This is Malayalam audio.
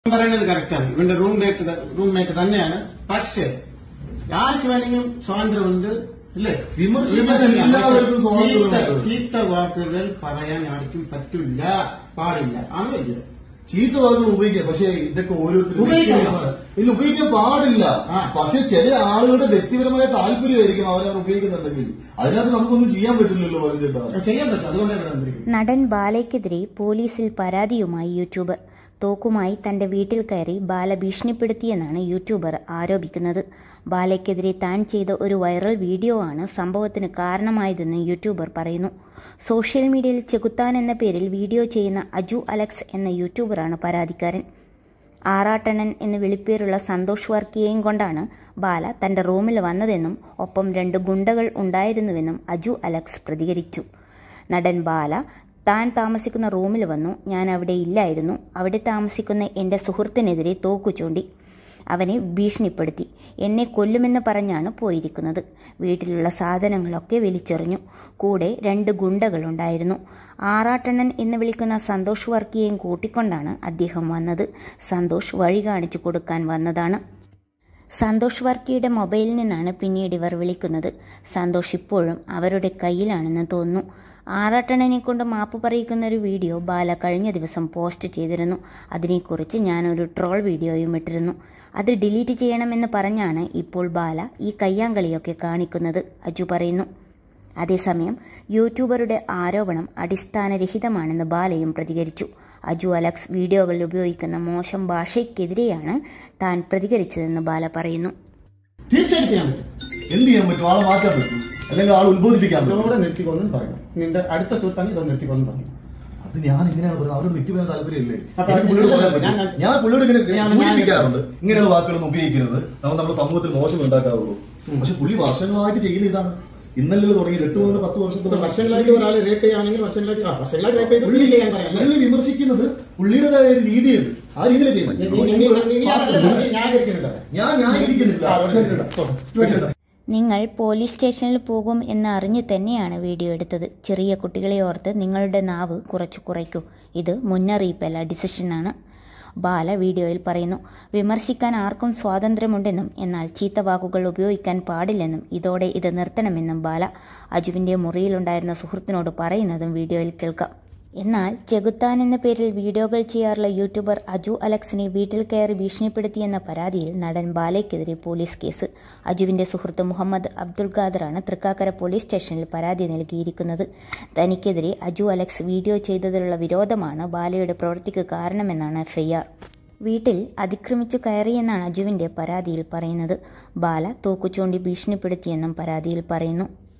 പറയുന്നത് കറക്റ്റാണ് ഇവന്റെ റൂം മേറ്റ് റൂം മേറ്റ് തന്നെയാണ് പക്ഷേ ആർക്ക് വേണമെങ്കിലും സ്വാതന്ത്ര്യമുണ്ട് ഇല്ലേ വിമർശിക്കാൻ വിമർശിക്കാം. എല്ലാവർക്കും സ്വാതന്ത്ര്യമുണ്ട്. ചീത്ത- ചീത്ത വാക്കുകൾ പറയാൻ ആർക്കും പറ്റില്ല പാടില്ല ആണോ ഇല്ലയോ ചീത്ത വാക്കുകൾ ഉപയോഗിക്കാം പക്ഷെ ഇതൊക്കെ ഓരോരുത്തരും ഉപയോഗിക്കാം. വ്യക്തിപരമായ- ഇല്ല ഉപയോഗിക്കാൻ പാടില്ല ആ. പക്ഷെ ചില ആളുകളുടെ വ്യക്തിപരമായ താല്പര്യമായിരിക്കും അവരത് ഉപയോഗിക്കുന്നുണ്ടെങ്കിൽ അതിനകത്ത് നമുക്കൊന്നും ചെയ്യാൻ പറ്റില്ലല്ലോ പറഞ്ഞിട്ടാ ചെയ്യാൻ പറ്റും അതുകൊണ്ടാണ് ഇവിടെ വന്നിരിക്കുന്നത് നടൻ ബാലയ്ക്കെതിരെ പോലീസിൽ പരാതിയുമായി യൂട്യൂബർ തോക്കുമായി തന്റെ വീട്ടിൽ കയറി ബാല ഭീഷണിപ്പെടുത്തിയെന്നാണ് യൂട്യൂബർ ആരോപിക്കുന്നത് ബാലയ്ക്കെതിരെ താൻ ചെയ്ത ഒരു വൈറൽ വീഡിയോ ആണ് സംഭവത്തിന് കാരണമായതെന്ന് യൂട്യൂബർ പറയുന്നു സോഷ്യൽ മീഡിയയിൽ ചെകുത്താൻ എന്ന പേരിൽ വീഡിയോ ചെയ്യുന്ന അജു അലക്സ് എന്ന യൂട്യൂബറാണ് പരാതിക്കാരൻ ആറാട്ടണൻ എന്ന് വിളിപ്പേരുള്ള സന്തോഷ് വർക്കിയെയും കൊണ്ടാണ് ബാല തന്റെ റൂമിൽ വന്നതെന്നും ഒപ്പം രണ്ട് ഗുണ്ടകൾ ഉണ്ടായിരുന്നുവെന്നും അജു അലക്സ് പ്രതികരിച്ചു നടൻ ബാല താൻ താമസിക്കുന്ന റൂമിൽ വന്നു ഞാൻ അവിടെ ഇല്ലായിരുന്നു അവിടെ താമസിക്കുന്ന എൻ്റെ സുഹൃത്തിനെതിരെ തോക്കു ചൂണ്ടി അവനെ ഭീഷണിപ്പെടുത്തി എന്നെ കൊല്ലുമെന്ന് പറഞ്ഞാണ് പോയിരിക്കുന്നത് വീട്ടിലുള്ള സാധനങ്ങളൊക്കെ വലിച്ചെറിഞ്ഞു കൂടെ രണ്ട് ഗുണ്ടകളുണ്ടായിരുന്നു ആറാട്ടണ്ണൻ എന്ന് വിളിക്കുന്ന സന്തോഷ് വർക്കിയെയും കൂട്ടിക്കൊണ്ടാണ് അദ്ദേഹം വന്നത് സന്തോഷ് വഴി കാണിച്ചു കൊടുക്കാൻ വന്നതാണ് സന്തോഷ് വർക്കിയുടെ മൊബൈലിൽ നിന്നാണ് പിന്നീട് ഇവർ വിളിക്കുന്നത് സന്തോഷ് ഇപ്പോഴും അവരുടെ കയ്യിലാണെന്ന് തോന്നുന്നു ആറാട്ടണനെ കൊണ്ട് മാപ്പ് പറയിക്കുന്ന ഒരു വീഡിയോ ബാല കഴിഞ്ഞ ദിവസം പോസ്റ്റ് ചെയ്തിരുന്നു അതിനെക്കുറിച്ച് ഞാനൊരു ട്രോൾ വീഡിയോയും ഇട്ടിരുന്നു അത് ഡിലീറ്റ് ചെയ്യണമെന്ന് പറഞ്ഞാണ് ഇപ്പോൾ ബാല ഈ കയ്യാങ്കളിയൊക്കെ കാണിക്കുന്നത് അജു പറയുന്നു അതേസമയം യൂട്യൂബറുടെ ആരോപണം അടിസ്ഥാനരഹിതമാണെന്ന് ബാലയും പ്രതികരിച്ചു അജു അലക്സ് വീഡിയോകളിൽ ഉപയോഗിക്കുന്ന മോശം ഭാഷയ്ക്കെതിരെയാണ് താൻ പ്രതികരിച്ചതെന്ന് ബാല പറയുന്നു തീർച്ചയായിട്ടും ചെയ്യാൻ പറ്റും എന്ത് ചെയ്യാൻ പറ്റും ആളെ മാറ്റാൻ പറ്റും അല്ലെങ്കിൽ ആളെ ഉത്ബോധിപ്പിക്കാൻ പറ്റും ഇതോടെ നിർത്തിക്കൊള്ളും പറയണം നിന്റെ അടുത്ത സുഹൃത്താണ് ഇതോടെ നിർത്തിക്കൊള്ളും പറയണം അത് ഞാൻ ഇങ്ങനെയാണ് പറയുന്നത് അവരുടെ വ്യക്തിപരമായ താല്പര്യമില്ലേ അപ്പൊ എനിക്ക് പുള്ളിയോട് പറയാൻ ഞാൻ- പറ്റും ഞാൻ- ഞാൻ പുള്ളിയോട് ഇങ്ങനെ ഞാൻ- സൂചിപ്പിക്കാറുണ്ട് ഇങ്ങനെയുള്ള വാക്കുകളൊന്നും ഉപയോഗിക്കരുത് നമ്മൾ നമ്മുടെ സമൂഹത്തിൽ മോശം ഉണ്ടാക്കാറുള്ളൂ പക്ഷെ പുള്ളി വർഷങ്ങളായിട്ട് ചെയ്യുന്ന ഇതാണ് ഇന്നലെ തുടങ്ങി എട്ട് മുതൽ പത്ത് ഇപ്പൊ വർഷത്തോളം വർഷങ്ങളായിട്ട് ഒരാൾ റേപ്പ് ചെയ്യുകയാണെങ്കിൽ വർഷങ്ങളായിട്ട് ആ വർഷങ്ങളായിട്ട് റേപ്പ് ചെയ്ത് പുള്ളി ചെയ്യാൻ പറയാം അല്ലേ? പുള്ളി വിമർശിക്കുന്നത് പുള്ളിയുടേതായ ഒരു രീതിയുണ്ട് ആ രീതിയിൽ നീ- നീ- നീ- നീ- നീ അതല്ല പറഞ്ഞത്, ഞാൻ ധരിക്കുന്നുണ്ട്. ഞാൻ ഞാൻ ഇരിക്കുന്നില്ല ആ, ഇവിടെ നിർത്തിയിടാം. പോ. ഇവിടെ നിർത്തിയിടാം. നിങ്ങൾ പോലീസ് സ്റ്റേഷനിൽ പോകും എന്ന് അറിഞ്ഞ് തന്നെയാണ് വീഡിയോ എടുത്തത് ചെറിയ കുട്ടികളെ ഓർത്ത് നിങ്ങളുടെ നാവ് കുറച്ചു കുറയ്ക്കൂ ഇത് മുന്നറിയിപ്പല്ല ഡിസിഷനാണ് ബാല വീഡിയോയിൽ പറയുന്നു വിമർശിക്കാൻ ആർക്കും സ്വാതന്ത്ര്യമുണ്ടെന്നും എന്നാൽ ചീത്ത വാക്കുകൾ ഉപയോഗിക്കാൻ പാടില്ലെന്നും ഇതോടെ ഇത് നിർത്തണമെന്നും ബാല അജുവിന്റെ മുറിയിലുണ്ടായിരുന്ന സുഹൃത്തിനോട് പറയുന്നതും വീഡിയോയിൽ കേൾക്കാം എന്നാൽ ചെകുത്താൻ എന്ന പേരിൽ വീഡിയോകൾ ചെയ്യാറുള്ള യൂട്യൂബർ അജു അലക്സിനെ വീട്ടിൽ കയറി ഭീഷണിപ്പെടുത്തിയെന്ന പരാതിയിൽ നടൻ ബാലയ്ക്കെതിരെ പോലീസ് കേസ് അജുവിന്റെ സുഹൃത്ത് മുഹമ്മദ് അബ്ദുൾ ഖാദറാണ് തൃക്കാക്കര പോലീസ് സ്റ്റേഷനിൽ പരാതി നൽകിയിരിക്കുന്നത് തനിക്കെതിരെ അജു അലക്സ് വീഡിയോ ചെയ്തതിലുള്ള വിരോധമാണ് ബാലയുടെ പ്രവൃത്തിക്ക് കാരണമെന്നാണ് എഫ്ഐആർ വീട്ടിൽ അതിക്രമിച്ചു കയറിയെന്നാണ് അജുവിന്റെ പരാതിയിൽ പറയുന്നത് ബാല തോക്കുചൂണ്ടി ഭീഷണിപ്പെടുത്തിയെന്നും പരാതിയിൽ പറയുന്നു